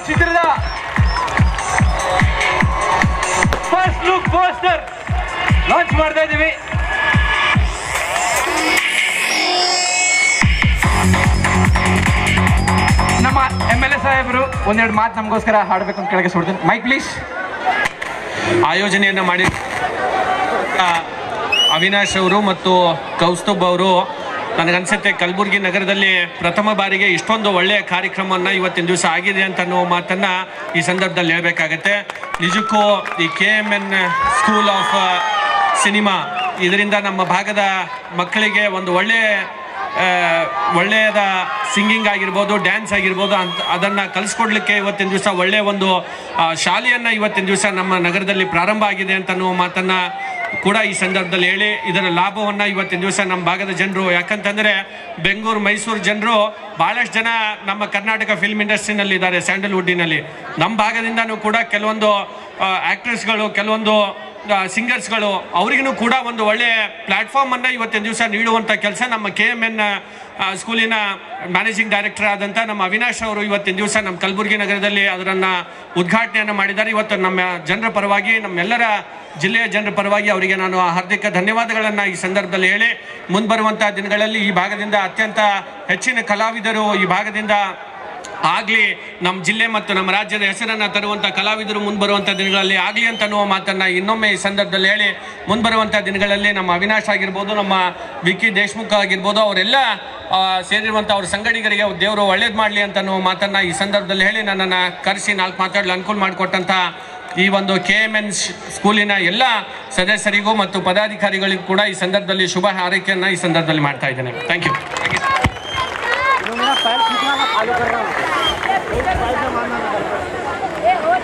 ಚಿತ್ರದ first look poster launch ಮಾಡ್ತಾ ಇದ್ದೀವಿ ನಮ್ಮ ಎಮ್ ಎಲ್ ಎ ಸಾಹೇಬರು ಒಂದೆರಡು ಮಾತು ನಮಗೋಸ್ಕರ ಹಾಡಬೇಕು ಅಂತ ಕೆಳಗೆ ಸುಡ್ತೀನಿ ಮೈಕ್ ಪ್ಲೀಸ್ ಆಯೋಜನೆಯನ್ನು ಮಾಡಿ ಆ, ಅವಿನಾಶ್ ಅವರು ಮತ್ತು ಕೌಸ್ತುಬ್ ಅವರು ನನಗನ್ಸುತ್ತೆ ಕಲಬುರಗಿ ನಗರದಲ್ಲಿ ಪ್ರಥಮ ಬಾರಿಗೆ ಇಷ್ಟೊಂದು ಒಳ್ಳೆಯ ಕಾರ್ಯಕ್ರಮವನ್ನು ಇವತ್ತಿನ ದಿವಸ ಆಗಿದೆ ಅಂತ ಅನ್ನೋ ಮಾತನ್ನು ಈ ಸಂದರ್ಭದಲ್ಲಿ ಹೇಳಬೇಕಾಗತ್ತೆ ನಿಜಕ್ಕೂ ಈ K M N school of cinema ಇದರಿಂದ ನಮ್ಮ ಭಾಗದ ಮಕ್ಕಳಿಗೆ ಒಂದು ಒಳ್ಳೆಯ ಆ, ಒಳ್ಳೆಯದ ಸಿಂಗಿಂಗ್ ಆಗಿರ್ಬೋದು ಡ್ಯಾನ್ಸ್ ಆಗಿರ್ಬೋದು ಅಂತ ಅದನ್ನು ಕಲಿಸ್ಕೊಡ್ಲಿಕ್ಕೆ ಇವತ್ತಿನ ದಿವಸ ಒಳ್ಳೆಯ ಒಂದು ಆ, ಶಾಲೆಯನ್ನು ಇವತ್ತಿನ ದಿವಸ ನಮ್ಮ ನಗರದಲ್ಲಿ ಪ್ರಾರಂಭ ಆಗಿದೆ ಅಂತ ಅನ್ನುವ ಮಾತನ್ನು ಕೂಡ ಈ ಸಂದರ್ಭದಲ್ಲಿ ಹೇಳಿ ಇದರ ಲಾಭವನ್ನು ಇವತ್ತಿನ ದಿವಸ ನಮ್ಮ ಭಾಗದ ಜನರು ಯಾಕಂತಂದರೆ ಬೆಂಗಳೂರು ಮೈಸೂರು ಜನರು ಭಾಳಷ್ಟು ಜನ ನಮ್ಮ ಕರ್ನಾಟಕ ಫಿಲ್ಮ್ ಇಂಡಸ್ಟ್ರಿನಲ್ಲಿ ಇದ್ದಾರೆ ಸ್ಯಾಂಡಲ್ವುಡ್ಡಿನಲ್ಲಿ ನಮ್ಮ ಭಾಗದಿಂದನೂ ಕೂಡ ಕೆಲವೊಂದು ಆ್ಯಕ್ಟ್ರೆಸ್ಗಳು ಕೆಲವೊಂದು ಸಿಂಗರ್ಸ್ಗಳು ಅವರಿಗೂ ಕೂಡ ಒಂದು ಒಳ್ಳೆಯ ಪ್ಲ್ಯಾಟ್ಫಾರ್ಮ್ ಅನ್ನ ಇವತ್ತಿನ ದಿವಸ ನೀಡುವಂಥ ಕೆಲಸ ನಮ್ಮ ಕೆ ಎಮ್ ಎನ್ ಸ್ಕೂಲಿನ ಮ್ಯಾನೇಜಿಂಗ್ ಡೈರೆಕ್ಟರ್ ಆದಂಥ ನಮ್ಮ ಅವಿನಾಶ್ ಅವರು ಇವತ್ತಿನ ದಿವಸ ನಮ್ಮ ಕಲಬುರಗಿ ನಗರದಲ್ಲಿ ಅದರನ್ನು ಉದ್ಘಾಟನೆಯನ್ನು ಮಾಡಿದ್ದಾರೆ ಇವತ್ತು ನಮ್ಮ ಜನರ ಪರವಾಗಿ ನಮ್ಮೆಲ್ಲರ ಜಿಲ್ಲೆಯ ಜನರ ಪರವಾಗಿ ಅವರಿಗೆ ನಾನು ಹಾರ್ದಿಕ ಧನ್ಯವಾದಗಳನ್ನು ಈ ಸಂದರ್ಭದಲ್ಲಿ ಹೇಳಿ ಮುಂಬರುವಂಥ ದಿನಗಳಲ್ಲಿ ಈ ಭಾಗದಿಂದ ಅತ್ಯಂತ ಹೆಚ್ಚಿನ ಕಲಾವಿದರು ಈ ಭಾಗದಿಂದ ಆಗ್ಲಿ ನಮ್ಮ ಜಿಲ್ಲೆ ಮತ್ತು ನಮ್ಮ ರಾಜ್ಯದ ಹೆಸರನ್ನ ತರುವಂತ ಕಲಾವಿದರು ಮುಂಬರುವಂತ ದಿನಗಳಲ್ಲಿ ಆಗ್ಲಿ ಅಂತ ಅನ್ನುವ ಮಾತನ್ನ ಇನ್ನೊಮ್ಮೆ ಈ ಸಂದರ್ಭದಲ್ಲಿ ಹೇಳಿ ಮುಂಬರುವಂತ ದಿನಗಳಲ್ಲಿ ನಮ್ಮ ಅವಿನಾಶ್ ಆಗಿರ್ಬೋದು ನಮ್ಮ ವಿಕಿ ದೇಶ್ಮುಖ್ ಆಗಿರ್ಬೋದು ಅವರೆಲ್ಲ ಆ, ಸೇರಿರುವಂತ ಅವ್ರ ಸಂಗಡಿಗರಿಗೆ ದೇವರು ಒಳ್ಳೇದು ಮಾಡಲಿ ಅಂತ ಅನ್ನುವ ಮಾತನ್ನ ಈ ಸಂದರ್ಭದಲ್ಲಿ ಹೇಳಿ ನನ್ನನ್ನು ಕರೆಸಿ ನಾಲ್ಕು ಮಾತಾಡಲು ಅನುಕೂಲ ಮಾಡಿಕೊಟ್ಟಂತ ಈ ಒಂದು ಕೆ ಎಮ್ ಎನ್ ಸ್ಕೂಲಿನ ಎಲ್ಲ ಸದಸ್ಯರಿಗೂ ಮತ್ತು ಪದಾಧಿಕಾರಿಗಳಿಗೂ ಕೂಡ ಈ ಸಂದರ್ಭದಲ್ಲಿ ಶುಭ ಹಾರೈಕೆಯನ್ನ ಈ ಸಂದರ್ಭದಲ್ಲಿ ಮಾಡ್ತಾ ಇದ್ದೇನೆ ಥ್ಯಾಂಕ್ ಯು मेरा फाइल खींचना मैं फॉलो कर रहा हूँ एक फाइल से मारना मैं कर रहा हूँ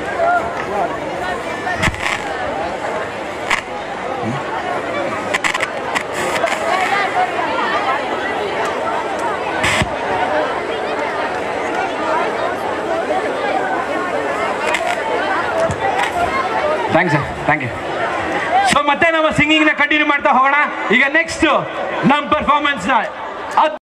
thanks sir thank you so ಮತ್ತೆ ನಮ್ಮ ಸಿಂಗಿಂಗ್ನ ಕಂಟಿನ್ಯೂ ಮಾಡ್ತಾ ಹೋಗೋಣ ಈಗ ನೆಕ್ಸ್ಟ್ ನಮ್ಮ ಪರ್ಫಾರ್ಮೆನ್ಸ್ನ